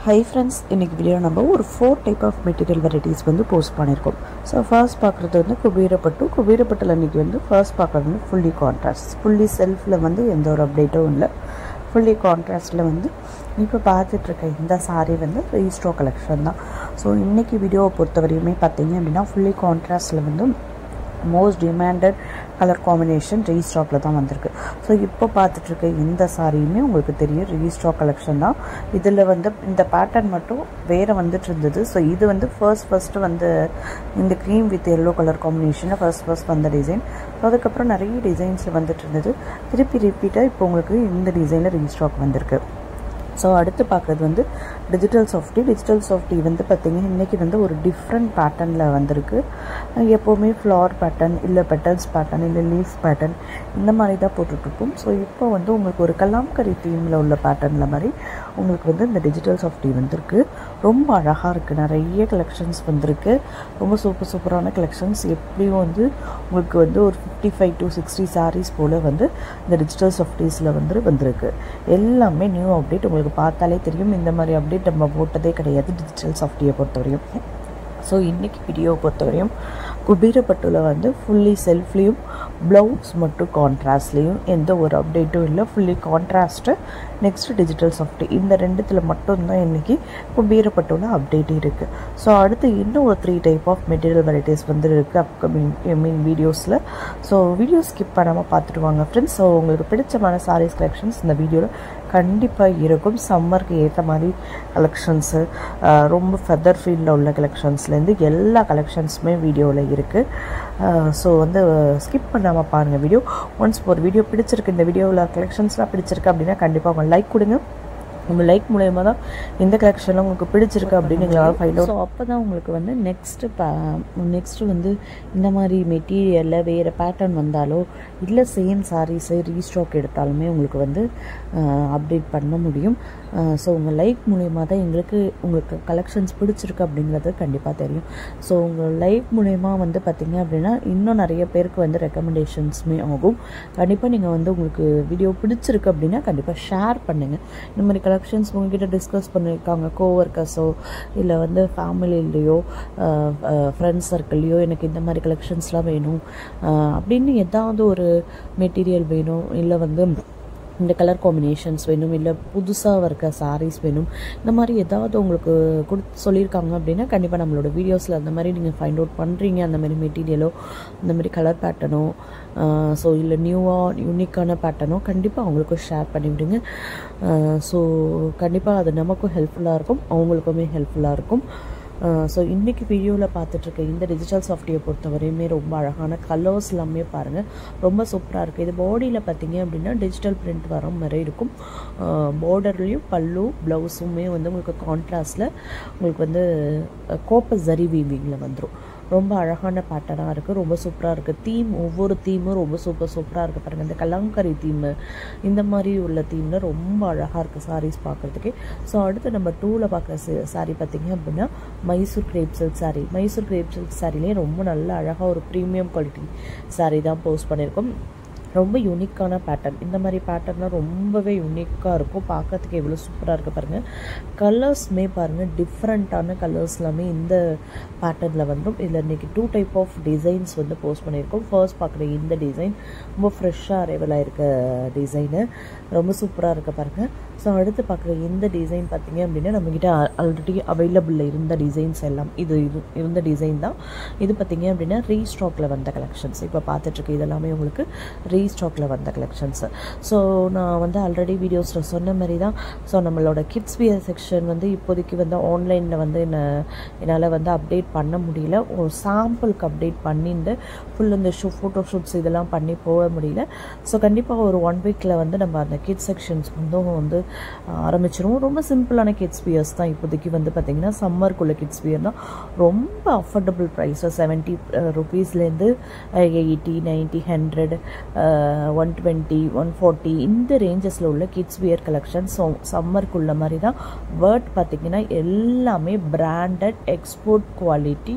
hi friends இன்றைக்கி video நம்ம ஒரு four type of material varieties வந்து போஸ்ட் பண்ணியிருக்கோம் ஸோ ஃபர்ஸ்ட் பார்க்குறது வந்து குபீரப்பட்டு குபீரப்பட்டில் இன்றைக்கி வந்து ஃபர்ஸ்ட் பார்க்குறது வந்து ஃபுல்லி கான்ட்ராஸ்ட் ஃபுல்லி செல்ஃபில் வந்து எந்த ஒரு அப்டேட்டும் இல்லை ஃபுல்லி கான்ட்ராஸ்டில் வந்து இப்போ பார்த்துட்ருக்க இந்த சாரீ வந்து ரீஸ்டோ கலெக்ஷன் தான் ஸோ இன்றைக்கி வீடியோவை பொறுத்தவரையுமே பார்த்தீங்க அப்படின்னா ஃபுல்லி கான்ட்ராஸ்டில் வந்து மோஸ்ட் டிமாண்டட் கலர் காம்பினேஷன் ரீஸ்டாக்கில் தான் வந்திருக்கு ஸோ இப்போ பார்த்துட்ருக்க இந்த சாரியுமே உங்களுக்கு தெரியும் ரீஸ்டாக் கலெக்ஷன் தான் இதில் வந்து இந்த பேட்டர்ன் மட்டும் வேறு வந்துட்டு இருந்தது ஸோ இது வந்து ஃபர்ஸ்ட் ஃபஸ்ட்டு வந்து இந்த க்ரீம் வித் எல்லோ கலர் காம்பினேஷனில் ஃபர்ஸ்ட் ஃபர்ஸ்ட் வந்த டிசைன் ஸோ அதுக்கப்புறம் நிறைய டிசைன்ஸில் வந்துட்டு இருந்தது திருப்பி ரிப்பீட்டாக இப்போ உங்களுக்கு இந்த டிசைனில் ரீஸ்டாக் வந்திருக்கு ஸோ அடுத்து பார்க்குறது வந்து டிஜிட்டல் சாஃப்டி டிஜிட்டல் சாஃப்டி வந்து பார்த்திங்கன்னா இன்றைக்கி வந்து ஒரு டிஃப்ரெண்ட் பேட்டர்னில் வந்திருக்கு எப்போவுமே ஃப்ளார் பேட்டர்ன் இல்லை பெட்டல்ஸ் பேட்டர்ன் இல்லை லீஃப் பேட்டர்ன் இந்த மாதிரி தான் போட்டுட்ருப்போம் ஸோ இப்போ வந்து உங்களுக்கு ஒரு கலாம்கரி தீமில் உள்ள பேட்டர்னில் மாதிரி உங்களுக்கு வந்து இந்த டிஜிட்டல் சாஃப்டி வந்திருக்கு ரொம்ப அழகாக இருக்குது நிறைய கலெக்ஷன்ஸ் வந்திருக்கு ரொம்ப சூப்பர் சூப்பரான கலெக்ஷன்ஸ் எப்படியும் வந்து உங்களுக்கு வந்து ஒரு fifty five to sixty saris போல் வந்து இந்த டிஜிட்டல் சாஃப்டீஸில் வந்து வந்திருக்கு எல்லாமே நியூ அப்டேட் உங்களுக்கு பார்த்தாலே தெரியும் இந்த மாதிரி அப்டேட் நம்ம போட்டதே கிடையாது டிஜிட்டல் சாஃப்ட்வேரை பொறுத்தவரையும் ஸோ இன்றைக்கி வீடியோவை பொறுத்தவரையும் குபீரப்பட்டுல வந்து ஃபுல்லி செல்ஃப்லேயும் ப்ளவுஸ் மட்டும் கான்ட்ராஸ்ட்லேயும் எந்த ஒரு அப்டேட்டும் இல்லை fully contrast next digital software இந்த ரெண்டுத்தில் மட்டும்தான் இன்றைக்கி குபீரப்பட்டுல அப்டேட் இருக்குது ஸோ அடுத்து இன்னும் ஒரு three type of material varieties வந்து இருக்குது அப்கமிங் ஐ மீன் வீடியோஸில் ஸோ வீடியோ ஸ்கிப் பண்ணாமல் பார்த்துட்டு வாங்க ஃப்ரெண்ட்ஸ் ஸோ உங்களுக்கு பிடிச்சமான சாரீஸ் கலெக்ஷன்ஸ் இந்த வீடியோவில் கண்டிப்பாக இருக்கும் சம்மருக்கு ஏற்ற மாதிரி கலெக்ஷன்ஸு ரொம்ப ஃபெதர் ஃபீல்டில் உள்ள கலெக்ஷன்ஸ்லேருந்து எல்லா கலெக்ஷன்ஸுமே வீடியோவில் இருக்குது ஸோ வந்து ஸ்கிப் பண்ணாமல் பாருங்கள் வீடியோ ஒன்ஸ் ஒரு வீடியோ பிடிச்சிருக்கு இந்த வீடியோவில் கலெக்ஷன்ஸ்லாம் பிடிச்சிருக்கு அப்படின்னா கண்டிப்பாக உங்கள் லைக் கொடுங்க உங்கள் லைக் மூலயமா தான் இந்த கலெக்ஷன்லாம் உங்களுக்கு பிடிச்சிருக்கு அப்படின்னு எங்களால் ஃபைண்ட் அவுட் ஸோ அப்போ தான் உங்களுக்கு வந்து நெக்ஸ்ட்டு பே நெக்ஸ்ட்டு வந்து இந்த மாதிரி மெட்டீரியலில் வேறு பேட்டர்ன் வந்தாலோ இல்லை சேம் சாரீஸு ரீஸ்டாக் எடுத்தாலுமே உங்களுக்கு வந்து அப்டேட் பண்ண முடியும் ஸோ உங்கள் லைக் மூலயமா தான் எங்களுக்கு உங்களுக்கு கலெக்ஷன்ஸ் பிடிச்சிருக்கு அப்படிங்கிறது கண்டிப்பாக தெரியும் ஸோ உங்கள் லைக் மூலயமா வந்து பார்த்திங்க அப்படின்னா இன்னும் நிறைய பேருக்கு வந்து ரெக்கமெண்டேஷன்ஸுமே ஆகும் கண்டிப்பாக நீங்கள் வந்து உங்களுக்கு வீடியோ பிடிச்சிருக்கு அப்படின்னா கண்டிப்பாக ஷேர் பண்ணுங்கள் இந்த மாதிரி கலெக்ஷன்ஸ் உங்ககிட்ட டிஸ்கஸ் பண்ணியிருக்காங்க கோவர்க்கர்ஸோ இல்லை வந்து ஃபேமிலிலேயோ ஃப்ரெண்ட்ஸ் சர்க்கிள்லையோ எனக்கு இந்த மாதிரி கலெக்ஷன்ஸ்லாம் வேணும் அப்படின்னு ஏதாவது ஒரு மெட்டீரியல் வேணும் இல்லை வந்து இந்த கலர் காம்பினேஷன்ஸ் வேணும் இல்லை புதுசாக இருக்க சாரீஸ் வேணும் இந்த மாதிரி ஏதாவது உங்களுக்கு கொடுத்து சொல்லியிருக்காங்க அப்படின்னா கண்டிப்பாக நம்மளோட வீடியோஸில் அந்த மாதிரி நீங்கள் ஃபைண்ட் அவுட் பண்ணுறீங்க அந்த மாதிரி மெட்டீரியலோ அந்த மாதிரி கலர் பேட்டர்னோ ஸோ இல்லை நியூவாக யூனிக்கான பேட்டர்னோ கண்டிப்பாக அவங்களுக்கு ஷேர் பண்ணிவிடுங்க ஸோ கண்டிப்பாக அது நமக்கும் ஹெல்ப்ஃபுல்லாக இருக்கும் அவங்களுக்குமே ஹெல்ப்ஃபுல்லாக இருக்கும் ஸோ இன்றைக்கி வீடியோவில் பார்த்துட்ருக்க இந்த டிஜிட்டல் சாஃப்ட்வேர் பொறுத்தவரையுமே ரொம்ப அழகான கலர்ஸ் எல்லாமே பாருங்கள் ரொம்ப சூப்பராக இருக்குது இது பாடியில் பார்த்தீங்க அப்படின்னா டிஜிட்டல் பிரிண்ட் வர மாதிரி இருக்கும் பார்டர்லேயும் பல்லு ப்ளவுஸுமே வந்து உங்களுக்கு கான்ட்ராஸ்டில் உங்களுக்கு வந்து கோப்ப ஜரி வீவிங்கில் வந்துடும் ரொம்ப அழகான பேட்டர்னாக இருக்குது ரொம்ப சூப்பராக இருக்குது தீம் ஒவ்வொரு தீமும் ரொம்ப சூப்பர் சூப்பராக இருக்குது பாருங்கள் இந்த கலங்கரி தீமு இந்த மாதிரி உள்ள தீமில் ரொம்ப அழகாக இருக்குது சாரீஸ் பார்க்குறதுக்கு ஸோ அடுத்து நம்ம டூவில் பார்க்குற சாரீ பார்த்திங்க அப்படின்னா Mysore crepe silk sari Mysore crepe silk சாரிலே ரொம்ப நல்ல அழகாக ஒரு ப்ரீமியம் குவாலிட்டி சாரீ தான் போஸ்ட் பண்ணியிருக்கோம் ரொம்ப யூனிக்கான பேட்டர்ன் இந்த மாதிரி பேட்டர்னால் ரொம்பவே யூனிக்காக இருக்கும் பார்க்கறதுக்கு எவ்வளோ சூப்பராக இருக்குது பாருங்கள் கலர்ஸ்மே பாருங்கள் டிஃப்ரெண்ட்டான கலர்ஸ் எல்லாமே இந்த பேட்டர்னில் வந்துடும் இதில் இன்றைக்கி டூ டைப் ஆஃப் டிசைன்ஸ் வந்து போஸ்ட் பண்ணியிருக்கோம் ஃபர்ஸ்ட் பார்க்குற இந்த டிசைன் ரொம்ப ஃப்ரெஷ்ஷாக அரைவல் ஆகிருக்க டிசைனு ரொம்ப சூப்பராக இருக்க பாருங்கள் ஸோ அடுத்து பார்க்குற இந்த டிசைன் பார்த்திங்க அப்படின்னா நம்மக்கிட்ட ஆல்ரெடி அவைலபிளில் இருந்த டிசைன்ஸ் எல்லாம் இது இது இருந்த டிசைன் தான் இது பார்த்திங்க அப்படின்னா ரீஸ்டாக்கில் வந்த கலெக்ஷன்ஸ் இப்போ பார்த்துட்ருக்கு இதெல்லாமே உங்களுக்கு ரீஸ்டாக்கில் வந்த கலெக்ஷன்ஸு ஸோ நான் வந்து ஆல்ரெடி வீடியோஸில் சொன்ன மாதிரி தான் ஸோ நம்மளோட கிட்ஸ் வியர் செக்ஷன் வந்து இப்போதைக்கு வந்து ஆன்லைனில் வந்து என்ன என்னால் வந்து அப்டேட் பண்ண முடியல ஒரு சாம்பிளுக்கு அப்டேட் பண்ணிட்டு ஃபுல் இந்த ஷூ ஃபோட்டோ ஷூட்ஸ் இதெல்லாம் பண்ணி போக முடியல ஸோ கண்டிப்பாக ஒரு ஒன் வீக்கில் வந்து நம்ம அந்த கிட்ஸ் செக்ஷன்ஸ் வந்து வந்து ஆரம்பிச்சிருவோம் ரொம்ப சிம்பிளான கிட்ஸ் வியர்ஸ் தான் இப்போதைக்கு வந்து பார்த்திங்கன்னா சம்மருக்குள்ள கிட்ஸ் வியர் தான் ரொம்ப அஃபோர்டபுள் ப்ரைஸு செவன்ட்டி ருபீஸ்லேருந்து eighty ninety hundred one twenty one forty இந்த ரேஞ்சஸில் உள்ள கிட்ஸ் வியர் கலெக்ஷன் ஸோ சம்மருக்குள்ள மாதிரி தான் வேர்ட் பார்த்திங்கன்னா எல்லாமே பிராண்டட் எக்ஸ்போர்ட் குவாலிட்டி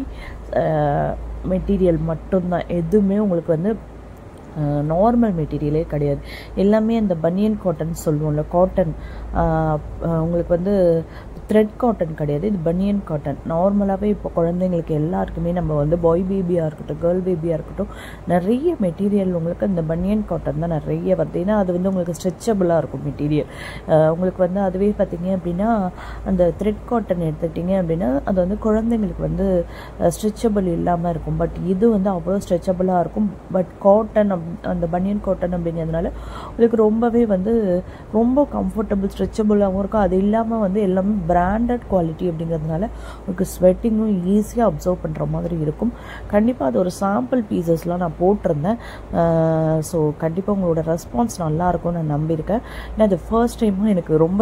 மெட்டீரியல் மட்டும்தான் எதுவுமே உங்களுக்கு வந்து நார்மல் மெட்டீரியலே கிடையாது எல்லாமே அந்த பனியன் காட்டன் சொல்லுவோம்ல காட்டன் ஆஹ் ஆஹ் உங்களுக்கு வந்து த்ரெட் காட்டன் கிடையாது இது பனியன் காட்டன் நார்மலாகவே இப்போ குழந்தைங்களுக்கு எல்லாருக்குமே நம்ம வந்து பாய் பேபியாக இருக்கட்டும் கேர்ள் பேபியாக இருக்கட்டும் நிறைய மெட்டீரியல் உங்களுக்கு இந்த பனியன் காட்டன் தான் நிறைய வருது ஏன்னா அது வந்து உங்களுக்கு ஸ்ட்ரெச்சபிளாக இருக்கும் மெட்டீரியல் உங்களுக்கு வந்து அதுவே பார்த்தீங்க அப்படின்னா அந்த த்ரெட் காட்டன் எடுத்துக்கிட்டிங்க அப்படின்னா அது வந்து குழந்தைங்களுக்கு வந்து ஸ்ட்ரெச்சபிள் இல்லாமல் இருக்கும் பட் இது வந்து அவ்வளோ ஸ்ட்ரெச்சபிளாக இருக்கும் பட் காட்டன் அப் அந்த பனியன் காட்டன் அப்படிங்கிறதுனால உங்களுக்கு ரொம்பவே வந்து ரொம்ப கம்ஃபர்டபுள் ஸ்ட்ரெச்சபிளாகவும் இருக்கும் அது இல்லாமல் வந்து எல்லாமே பிராண்டட் குவாலிட்டி அப்படிங்கிறதுனால உங்களுக்கு ஸ்வெட்டிங்கும் ஈஸியாக அப்சர்வ் பண்ணுற மாதிரி இருக்கும் கண்டிப்பாக அது ஒரு சாம்பிள் பீசஸ்லாம் நான் போட்டிருந்தேன் ஸோ கண்டிப்பாக உங்களோட ரெஸ்பான்ஸ் நல்லா இருக்கும்னு நான் நம்பியிருக்கேன் ஏன்னா அது ஃபர்ஸ்ட் டைமும் எனக்கு ரொம்ப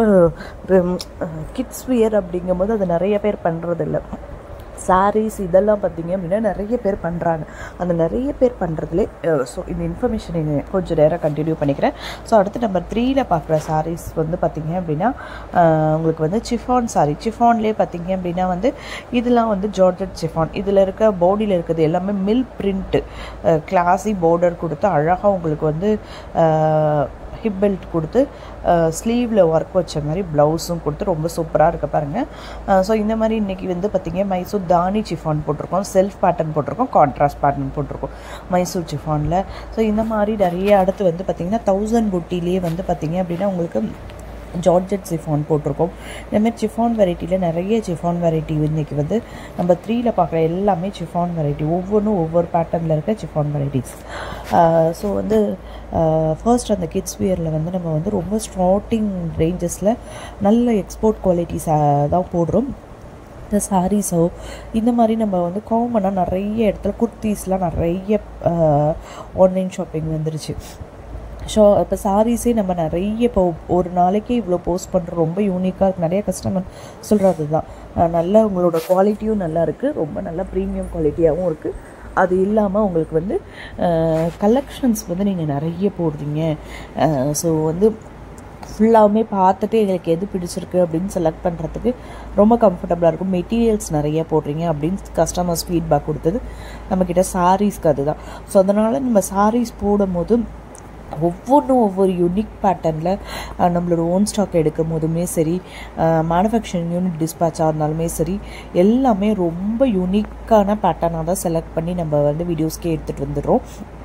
கிட்ஸ் வியர் அப்படிங்கும்போது அது நிறைய பேர் பண்ணுறதில்ல சாரீஸ் இதெல்லாம் பார்த்தீங்க அப்படின்னா நிறைய பேர் பண்ணுறாங்க அந்த நிறைய பேர் பண்ணுறதுலே ஸோ இந்த இன்ஃபர்மேஷன் கொஞ்சம் நேரம் கண்டினியூ பண்ணிக்கிறேன் ஸோ அடுத்து நம்பர் த்ரீல பார்க்குற சாரீஸ் வந்து பார்த்தீங்க அப்படின்னா அஹ், உங்களுக்கு வந்து சிஃபான் சாரி சிஃபான்லேயே பார்த்தீங்க அப்படின்னா வந்து இதெல்லாம் வந்து ஜார்ஜட் சிஃபான் இதில் இருக்க பாடியில் இருக்கிறது எல்லாமே மில் பிரிண்ட்டு கிளாஸி பார்டர் கொடுத்து அழகாக உங்களுக்கு வந்து ஹிப் பெல்ட் கொடுத்து ஸ்லீவில் ஒர்க் வச்ச மாதிரி ப்ளவுஸும் கொடுத்து ரொம்ப சூப்பராக இருக்க பாருங்கள் ஸோ இந்த மாதிரி இன்றைக்கி வந்து பார்த்திங்க மைசூர் தானி சிஃபான் போட்டிருக்கோம் செல்ஃப் பேட்டர்ன் போட்டிருக்கோம் கான்ட்ராஸ்ட் பேட்டர்ன் போட்டிருக்கோம் மைசூர் சிஃபானில் ஸோ இந்த மாதிரி நிறைய அடுத்து வந்து பார்த்திங்கன்னா தௌசண்ட் புட்டிலேயே வந்து பார்த்திங்க அப்படின்னா உங்களுக்கு ஜார்ஜெட் சிஃபான் போட்டிருக்கோம் இந்தமாதிரி சிஃபான் வெரைட்டியில் நிறைய சிஃபான் வெரைட்டி இன்றைக்கி வந்து நம்ம த்ரீல பார்க்குற எல்லாமே சிஃபான் வெரைட்டி ஒவ்வொன்றும் ஒவ்வொரு பேட்டர்னில் இருக்க சிஃபான் வெரைட்டிஸ் ஸோ வந்து ஃபர்ஸ்ட் அந்த கிட்ஸ் வியரில் வந்து நம்ம வந்து ரொம்ப ஸ்டார்டிங் ரேஞ்சஸில் நல்ல எக்ஸ்போர்ட் குவாலிட்டிஸ் தான் போடுறோம் இந்த சாரீஸோ இந்த மாதிரி நம்ம வந்து காமனாக நிறைய இடத்துல குர்த்தீஸ்லாம் நிறைய ஆன்லைன் ஷாப்பிங் வந்துருச்சு ஸோ இப்போ சாரீஸே நம்ம நிறைய இப்போ ஒரு நாளைக்கு இவ்வளோ போஸ்ட் பண்ணுறோம் ரொம்ப யூனிக்காக இருக்கு நிறைய கஸ்டமர் சொல்கிறது தான் அஹ் நல்ல உங்களோட குவாலிட்டியும் நல்லா இருக்குது ரொம்ப நல்ல ப்ரீமியம் குவாலிட்டியாகவும் இருக்குது அது இல்லாமல் உங்களுக்கு வந்து கலெக்ஷன்ஸ் வந்து நீங்கள் நிறைய போடுறீங்க ஸோ வந்து ஃபுல்லாகவுமே பார்த்துட்டு எங்களுக்கு எது பிடிச்சிருக்கு அப்படின்னு செலக்ட் பண்ணுறதுக்கு ரொம்ப கம்ஃபர்டபுளாக இருக்கும் மெட்டீரியல்ஸ் நிறைய போடுறீங்க அப்படின்னு கஸ்டமர்ஸ் ஃபீட்பேக் கொடுத்தது நம்மக்கிட்ட சாரீஸ்க்கு அதுதான் ஸோ அதனால் நம்ம சாரீஸ் போடும்போது ஒவ்வொன்றும் ஒவ்வொரு யூனிக் பேட்டர்னில் நம்மளோட ஓன் ஸ்டாக் எடுக்கும் போதுமே சரி மேனுஃபேக்சரிங் யூனிட் டிஸ்பேச்சாக இருந்தாலுமே சரி எல்லாமே ரொம்ப யூனிக்கான பேட்டர்னாக தான் செலக்ட் பண்ணி நம்ம வந்து வீடியோஸ்க்கே எடுத்துகிட்டு வந்துடுறோம்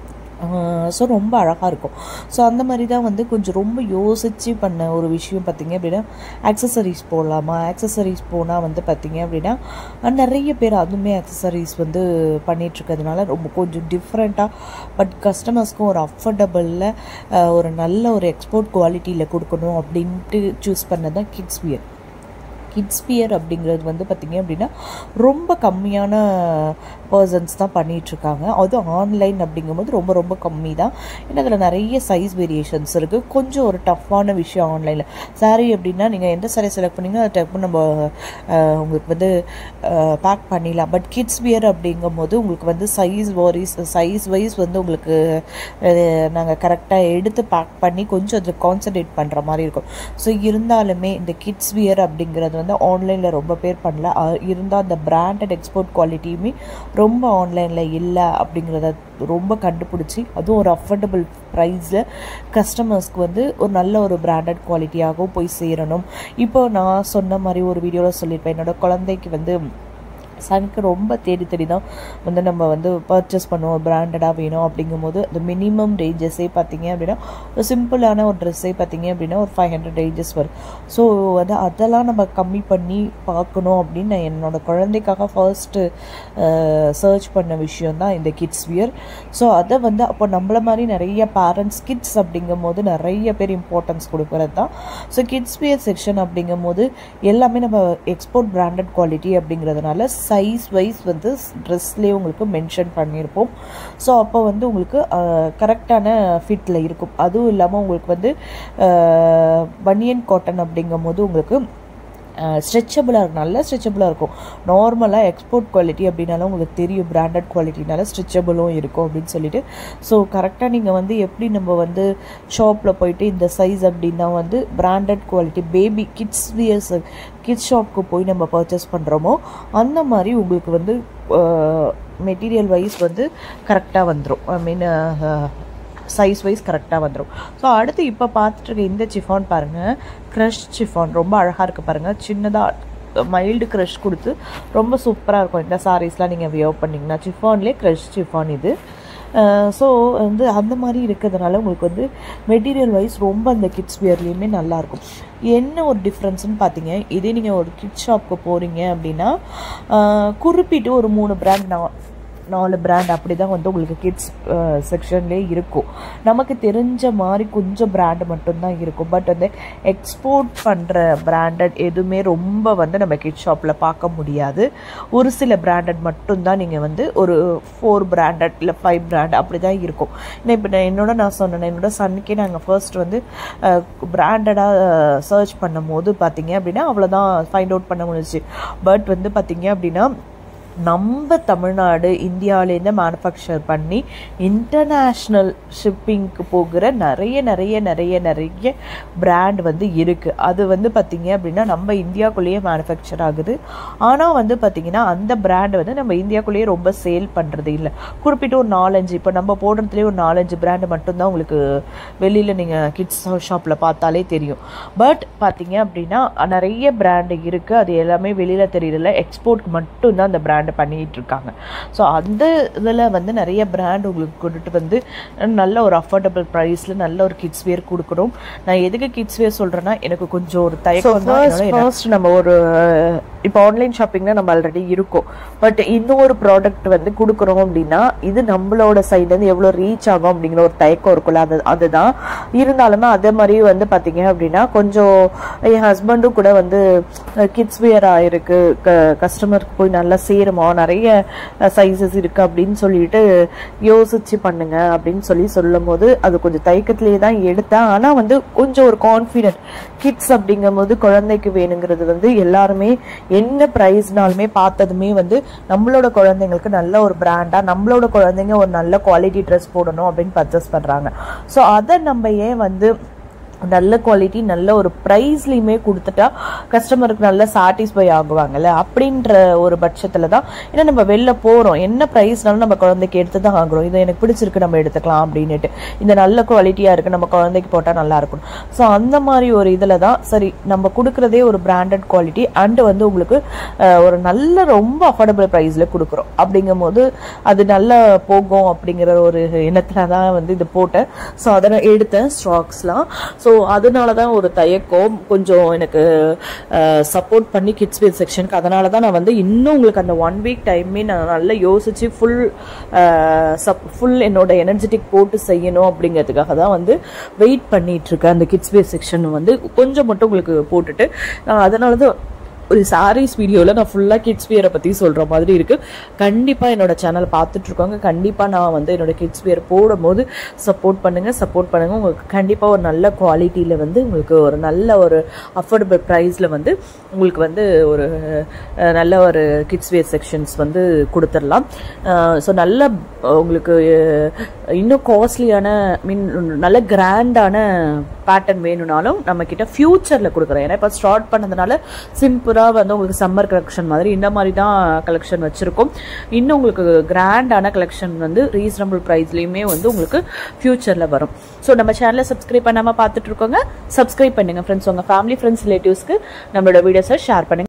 ஸோ ரொம்ப அழகாக இருக்கும் ஸோ அந்த மாதிரி தான் வந்து கொஞ்சம் ரொம்ப யோசித்து பண்ண ஒரு விஷயம் பார்த்திங்க அப்படின்னா ஆக்சசரிஸ் போடலாமா ஆக்சசரிஸ் போனால் வந்து பார்த்திங்க அப்படின்னா அஹ் நிறைய பேர் அதுவுமே ஆக்சசரிஸ் வந்து பண்ணிகிட்ருக்கிறதுனால ரொம்ப கொஞ்சம் டிஃப்ரெண்ட்டாக பட் கஸ்டமர்ஸ்க்கும் ஒரு அஃபோர்டபுளில் ஒரு நல்ல ஒரு எக்ஸ்போர்ட் குவாலிட்டியில் கொடுக்கணும் அப்படின்ட்டு சூஸ் பண்ணது தான் கிட்ஸ் வியர் கிட்ஸ் வியர் அப்படிங்கிறது வந்து பார்த்திங்க அப்படின்னா ரொம்ப கம்மியான பர்சன்ஸ் தான் பண்ணிகிட்ருக்காங்க அதுவும் ஆன்லைன் அப்படிங்கும்போது ரொம்ப ரொம்ப கம்மி தான் ஏன்னா அதில் நிறைய சைஸ் வேரியேஷன்ஸ் இருக்குது கொஞ்சம் ஒரு டஃப்பான விஷயம் ஆன்லைனில் சாரீ அப்படின்னா நீங்கள் எந்த சாரீ செலக்ட் பண்ணீங்கன்னா அதை டப்பு நம்ம அஹ், உங்களுக்கு வந்து பேக் பண்ணிடலாம் பட் கிட்ஸ் வியர் அப்படிங்கும்போது உங்களுக்கு வந்து சைஸ் வாரிஸ் சைஸ் வைஸ் வந்து உங்களுக்கு நாங்கள் கரெக்டாக எடுத்து பேக் பண்ணி கொஞ்சம் அதில் கான்சன்ட்ரேட் பண்ணுற மாதிரி இருக்கும் ஸோ இருந்தாலுமே இந்த கிட்ஸ் வியர் அப்படிங்கிறது வந்து ஆன்லைனில் ரொம்ப பேர் பண்ணல அ- இருந்தால் அந்த பிராண்டட் எக்ஸ்போர்ட் குவாலிட்டியுமே ரொம்ப ஆன்லைனில் இல்லை அப்படிங்கிறத ரொம்ப கண்டுபிடிச்சி அதுவும் ஒரு அஃபோர்டபுள் ப்ரைஸில் கஸ்டமர்ஸ்க்கு வந்து ஒரு நல்ல ஒரு பிராண்டட் குவாலிட்டியாகவும் போய் சேரணும் இப்போ நான் சொன்ன மாதிரி ஒரு வீடியோவில் சொல்லியிருப்பேன் என்னோட குழந்தைக்கு வந்து சனுக்கு ரொம்ப தேடி தேடி தான் வந்து நம்ம வந்து பர்ச்சேஸ் பண்ணுவோம் பிராண்டடாக வேணும் அப்படிங்கும்போது அந்த மினிமம் ரேஞ்சஸே பார்த்தீங்க அப்படின்னா ஒரு சிம்பிளான ஒரு ட்ரெஸ்ஸே பார்த்தீங்க அப்படின்னா ஒரு ஃபைவ் ஹண்ட்ரட் ரேஞ்சஸ் வரும் ஸோ வந்து அதெல்லாம் நம்ம கம்மி பண்ணி பார்க்கணும் அப்படின்னு நான் என்னோட குழந்தைக்காக ஃபர்ஸ்ட்டு சர்ச் பண்ண விஷயம் தான் இந்த கிட்ஸ் வியர் ஸோ அதை வந்து அப்போ நம்மள மாதிரி நிறைய பேரண்ட்ஸ் கிட்ஸ் அப்படிங்கும் போது நிறைய பேர் இம்பார்ட்டன்ஸ் கொடுக்கறது தான் ஸோ கிட்ஸ் வியர் செக்ஷன் அப்படிங்கும் போது எல்லாமே நம்ம எக்ஸ்போர்ட் பிராண்டட் குவாலிட்டி அப்படிங்கிறதுனால சைஸ் வைஸ் வந்து ட்ரெஸ்லேயே உங்களுக்கு மென்ஷன் பண்ணியிருப்போம் ஸோ அப்போ வந்து உங்களுக்கு கரெக்டான ஃபிட்டில் இருக்கும் அதுவும் இல்லாமல் உங்களுக்கு வந்து பனியன் காட்டன் அப்படிங்கும் போது உங்களுக்கு ஸ்ட்ரெச்சபிளாக இருக்கும் நல்ல ஸ்ட்ரெச்சபிளாக இருக்கும் நார்மலாக எக்ஸ்போர்ட் குவாலிட்டி அப்படின்னாலும் உங்களுக்கு தெரியும் பிராண்டட் குவாலிட்டினால ஸ்ட்ரெச்சபிளும் இருக்கும் அப்படின்னு சொல்லிட்டு ஸோ கரெக்டாக நீங்கள் வந்து எப்படி நம்ம வந்து ஷாப்பில் போயிட்டு இந்த சைஸ் அப்படின்னா வந்து branded quality baby kids wears kids ஷாப்க்கு போய் நம்ம பர்ச்சேஸ் பண்ணுறோமோ அந்த மாதிரி உங்களுக்கு வந்து மெட்டீரியல் வைஸ் வந்து கரெக்டாக வந்துடும் ஐ மீன் சைஸ் வைஸ் கரெக்டாக வந்துடும் ஸோ அடுத்து இப்போ பார்த்துட்டு இருக்க இந்த சிஃபான் பாருங்கள் க்ரஷ் சிஃபான் ரொம்ப அழகாக இருக்குது பாருங்கள் சின்னதாக மைல்டு க்ரஷ் கொடுத்து ரொம்ப சூப்பராக இருக்கும் இந்த சாரீஸ்லாம் நீங்கள் வியர் பண்ணிங்கன்னா சிஃபான்லேயே க்ரஷ் சிஃபான் இது ஸோ வந்து அந்த மாதிரி இருக்கிறதுனால உங்களுக்கு வந்து மெட்டீரியல் வைஸ் ரொம்ப அந்த கிட்ஸ் வியர்லேயுமே நல்லாயிருக்கும் என்ன ஒரு டிஃப்ரென்ஸ்னு பார்த்தீங்க இதே நீங்கள் ஒரு கிட்ஸ் ஷாப்க்கு போகிறீங்க அப்படின்னா குறிப்பிட்டு ஒரு மூணு பிராண்ட் நான் நாலு பிராண்ட் அப்படி தான் வந்து உங்களுக்கு கிட்ஸ் செக்ஷன்லேயே இருக்கும் நமக்கு தெரிஞ்ச மாதிரி கொஞ்சம் பிராண்டு மட்டும்தான் இருக்கும் பட் வந்து எக்ஸ்போர்ட் பண்ணுற பிராண்டட் எதுவுமே ரொம்ப வந்து நம்ம கிட்ஸ் ஷாப்பில் பார்க்க முடியாது ஒரு சில பிராண்டட் மட்டும்தான் நீங்கள் வந்து ஒரு ஃபோர் பிராண்டட் இல்லை ஃபைவ் பிராண்ட் அப்படி தான் இருக்கும் ஏன்னா இப்போ நான் என்னோட நான் சொன்னேன் என்னோட சன்னுக்கே நாங்கள் ஃபர்ஸ்ட் வந்து பிராண்டடாக சர்ச் பண்ணும் போது பார்த்தீங்க அப்படின்னா அவ்வளோதான் ஃபைண்ட் அவுட் பண்ண முடிஞ்சிச்சு பட் வந்து பார்த்தீங்க அப்படின்னா நம்ம தமிழ்நாடு இந்தியாவிலேருந்து மேனுஃபேக்சர் பண்ணி இன்டர்நேஷ்னல் ஷிப்பிங்க்கு போகிற நிறைய நிறைய நிறைய நிறைய பிராண்ட் வந்து இருக்குது அது வந்து பார்த்திங்க அப்படின்னா நம்ம இந்தியாக்குள்ளேயே மேனுஃபேக்சர் ஆகுது ஆனால் வந்து பார்த்திங்கன்னா அந்த பிராண்ட் வந்து நம்ம இந்தியாக்குள்ளேயே ரொம்ப சேல் பண்ணுறது இல்லை குறிப்பிட்ட ஒரு நாலஞ்சு இப்போ நம்ம போடுறதுலேயே ஒரு நாலஞ்சு பிராண்டு மட்டும்தான் உங்களுக்கு வெளியில் நீங்கள் கிட்ஸ் ஷாப்பில் பார்த்தாலே தெரியும் பட் பார்த்தீங்க அப்படின்னா நிறைய பிராண்டு இருக்குது அது எல்லாமே வெளியில் தெரியல எக்ஸ்போர்ட்க்கு மட்டும்தான் அந்த பிராண்டு பண்ணிகிட்டு இருக்காங்க ஸோ அந்த இதில் வந்து நிறைய பிராண்ட் உங்களுக்கு கொண்டுட்டு வந்து நல்ல ஒரு அஃபோர்டபுள் ப்ரைஸில் நல்ல ஒரு கிட்ஸ் வேர் கொடுக்குறோம் நான் எதுக்கு கிட்ஸ் வேர் சொல்கிறேன்னா எனக்கு கொஞ்சம் ஒரு தயக்கம் ஃபர்ஸ்ட் நம்ம ஒரு இப்போ ஆன்லைன் ஷாப்பிங்னா நம்ம ஆல்ரெடி இருக்கோம் பட் இன்னொரு ப்ராடக்ட் வந்து கொடுக்குறோம் அப்படின்னா இது நம்மளோட சைட்லேருந்து எவ்வளோ ரீச் ஆகும் அப்படிங்கிற ஒரு தயக்கம் இருக்குல்ல அது அதுதான் இருந்தாலுமே அதே மாதிரி வந்து பார்த்தீங்க அப்படின்னா கொஞ்சம் என் ஹஸ்பண்டும் கூட வந்து கிட்ஸ் வேர் ஆயிருக்கு க கஸ்டமருக்கு போய் நல்லா சேருமா நிறைய சைஸஸ் இருக்குது அப்படின்னு சொல்லிட்டு யோசிச்சு பண்ணுங்க அப்படின்னு சொல்லி சொல்லும் போது அது கொஞ்சம் தயக்கத்திலேயே தான் எடுத்தேன் ஆனால் வந்து கொஞ்சம் ஒரு கான்ஃபிடென்ட் கிட்ஸ் அப்படிங்கும் போது குழந்தைக்கு வேணுங்கிறது வந்து எல்லாருமே என்ன ப்ரைஸ்னாலுமே பார்த்ததுமே வந்து நம்மளோட குழந்தைங்களுக்கு நல்ல ஒரு பிராண்டாக நம்மளோட குழந்தைங்க ஒரு நல்ல குவாலிட்டி ட்ரெஸ் போடணும் அப்படின்னு பர்ச்சேஸ் பண்ணுறாங்க ஸோ அதை நம்ம ஏன் வந்து நல்ல குவாலிட்டி நல்ல ஒரு ப்ரைஸ்லையுமே கொடுத்துட்டா கஸ்டமருக்கு நல்ல சாட்டிஸ்ஃபை ஆகுவாங்கல்ல அப்படின்ற ஒரு பட்சத்தில் தான் ஏன்னா நம்ம வெளில போகிறோம் என்ன ப்ரைஸ்னாலும் நம்ம குழந்தைக்கு எடுத்து தான் ஆகுறோம் இது எனக்கு பிடிச்சிருக்கு நம்ம எடுத்துக்கலாம் அப்படின்னுட்டு இந்த நல்ல குவாலிட்டியாக இருக்குது நம்ம குழந்தைக்கு போட்டால் நல்லா இருக்கும் ஸோ அந்த மாதிரி ஒரு இதில் தான் சரி நம்ம கொடுக்குறதே ஒரு பிராண்டட் குவாலிட்டி அண்டு வந்து உங்களுக்கு ஒரு நல்ல ரொம்ப அஃபோர்டபுள் ப்ரைஸில் கொடுக்குறோம் அப்படிங்கும் போது அது நல்லா போகும் அப்படிங்கிற ஒரு எண்ணத்தில் தான் வந்து இது போட்டேன் ஸோ அதை நான் எடுத்தேன் ஸ்டாக்ஸ்லாம் ஸோ ஸோ அதனால தான் ஒரு தயக்கம் கொஞ்சம் எனக்கு சப்போர்ட் பண்ணி கிட்ஸ் வேர் செக்ஷனுக்கு அதனால தான் நான் வந்து இன்னும் உங்களுக்கு அந்த ஒன் வீக் டைமே நான் நல்லா யோசித்து ஃபுல் சப் ஃபுல் என்னோட எனர்ஜெட்டிக் போட்டு செய்யணும் அப்படிங்கிறதுக்காக தான் வந்து வெயிட் பண்ணிட்டு இருக்கேன் அந்த கிட்ஸ் வேர் செக்ஷன் வந்து கொஞ்சம் மட்டும் உங்களுக்கு போட்டுட்டு அதனால தான் ஒரு சாரீஸ் வீடியோவில் நான் ஃபுல்லாக கிட்ஸ் வியரை பற்றி சொல்கிற மாதிரி இருக்குது கண்டிப்பாக என்னோட சேனல் பார்த்துட்ருக்கோங்க கண்டிப்பாக நான் வந்து என்னோட கிட்ஸ் வியர் போடும் போது சப்போர்ட் பண்ணுங்கள் சப்போர்ட் பண்ணுங்கள் உங்களுக்கு கண்டிப்பாக ஒரு நல்ல குவாலிட்டியில் வந்து உங்களுக்கு ஒரு நல்ல ஒரு அஃபோர்டபுள் ப்ரைஸில் வந்து உங்களுக்கு வந்து ஒரு நல்ல ஒரு கிட்ஸ் வியர் செக்ஷன்ஸ் வந்து கொடுத்துடலாம் ஸோ நல்ல உங்களுக்கு இன்னும் காஸ்ட்லியான மீன் நல்ல கிராண்டான பேட்டர்ன் வேணும்னாலும் நம்மக்கிட்ட ஃப்யூச்சரில் கொடுக்குறோம் ஏன்னா இப்போ ஸ்டார்ட் பண்ணதுனால சிம்பிளாக வந்து உங்களுக்கு சம்மர் கலெக்ஷன் மாதிரி இந்த மாதிரி தான் கலெக்ஷன் வச்சுருக்கோம் இன்னும் உங்களுக்கு கிராண்டான கலெக்ஷன் வந்து ரீசனபிள் ப்ரைஸ்லேயுமே வந்து உங்களுக்கு ஃப்யூச்சரில் வரும் ஸோ நம்ம சேனலை சப்ஸ்கிரைப் பண்ணாமல் பார்த்துட்டு இருக்கோங்க சப்ஸ்கிரைப் பண்ணுங்கள் ஃப்ரெண்ட்ஸ் உங்கள் ஃபேமிலி ஃப்ரெண்ட்ஸ் ரிலேட்டிவ்ஸ்க்கு நம்மளோட வீடியோஸை ஷேர் பண்ணுங்கள்